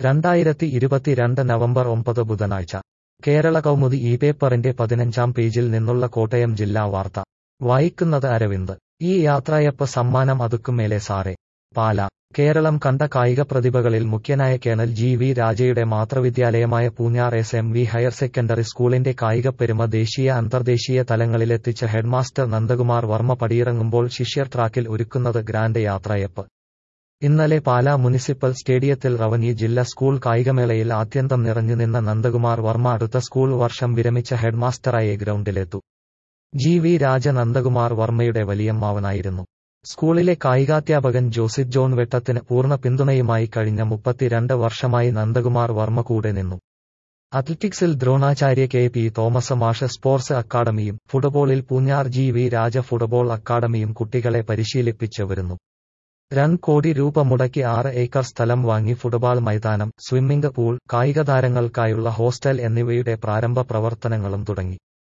രണ്ടായിരത്തി ഇരുപത്തിരണ്ട് നവംബർ ഒമ്പത് ബുധനാഴ്ച കേരള കൗമുദി ഈ പേപ്പറിന്റെ പതിനഞ്ചാം പേജിൽ നിന്നുള്ള കോട്ടയം ജില്ലാ വാർത്ത വായിക്കുന്നത് അരവിന്ദ് ഈ യാത്രയപ്പ് സമ്മാനം അതുക്കുമേലെ സാറേ പാല കേരളം കണ്ട കായിക പ്രതിഭകളിൽ മുഖ്യനായ കേണൽ ജി വി രാജയുടെ മാതൃവിദ്യാലയമായ Poonjar S M V higher secondary സ്കൂളിന്റെ കായികപ്പെരുമ ദേശീയ അന്തർദേശീയ തലങ്ങളിലെത്തിച്ച ഹെഡ്മാസ്റ്റർ നന്ദകുമാർ വർമ്മ പടിയിറങ്ങുമ്പോൾ ശിഷ്യർ ട്രാക്കിൽ ഒരുക്കുന്നത് ഗ്രാൻഡ് യാത്രയപ്പ് ഇന്നലെ പാലാ മുനിസിപ്പൽ സ്റ്റേഡിയത്തിൽ റവന്യൂ ജില്ലാ സ്കൂൾ കായികമേളയിൽ ആദ്യന്തം നിറഞ്ഞു നിന്ന നന്ദകുമാർ വർമ്മ അടുത്ത സ്കൂൾ വർഷം വിരമിച്ച ഹെഡ്മാസ്റ്ററായി ഗ്രൗണ്ടിലെത്തു ജി വി രാജ നന്ദകുമാർ വർമ്മയുടെ വലിയമ്മാവനായിരുന്നു സ്കൂളിലെ കായികാധ്യാപകൻ ജോസിഫ് ജോൺ വെട്ടത്തിന് പൂർണ്ണ പിന്തുണയുമായി കഴിഞ്ഞ മുപ്പത്തിരണ്ട് വർഷമായി നന്ദകുമാർ വർമ്മ കൂടെ നിന്നു അത്ലറ്റിക്സിൽ ദ്രോണാചാര്യ കെ പി തോമസ് മാഷ് സ്പോർട്സ് അക്കാദമിയും ഫുട്ബോളിൽ Poonjar G V Raja football അക്കാദമിയും കുട്ടികളെ പരിശീലിപ്പിച്ചു വരുന്നു രണ്ട് കോടി രൂപ മുടക്കി ആറ് ഏക്കർ സ്ഥലം വാങ്ങി ഫുട്ബോൾ മൈതാനം സ്വിമ്മിംഗ് പൂൾ കായിക താരങ്ങൾക്കായുള്ള ഹോസ്റ്റൽ എന്നിവയുടെ പ്രാരംഭ പ്രവർത്തനങ്ങളും തുടങ്ങി